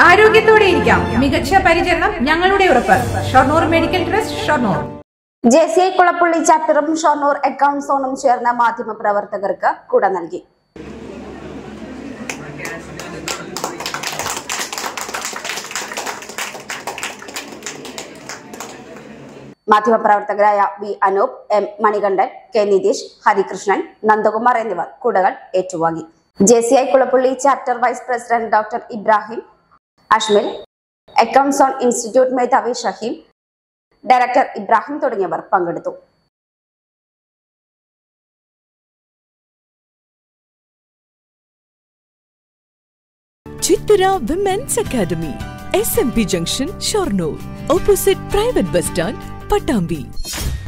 ആരോഗ്യത്തോടെ ഇരിക്കാം മികച്ച പരിചരണം ഞങ്ങളുടെ ഉറപ്പ് Shoranur medical trust Shoranur J C I Kulappully ചാപ്റ്ററും ഷൊർണൂർ അക്കൗണ്ട് സോണും ചേർന്ന മാധ്യമ പ്രവർത്തകർക്ക് കുട നൽകി മാധ്യമപ്രവർത്തകരായ V Anoop M Manikandan K Nitheesh Harikrishnan Nandakumar എന്നിവർ കുടകൾ ഏറ്റുവാങ്ങി J C I Kulappully chapter vice president doctor Ibrahim Ashmil accounts on institute മേധാവി ഷഹീം ഡയറക്ടർ ഇബ്രാഹിം തുടങ്ങിയവർ പങ്കെടുത്തു Chithara women's academy S M P junction Shoranur opposite private bus stand Pattambi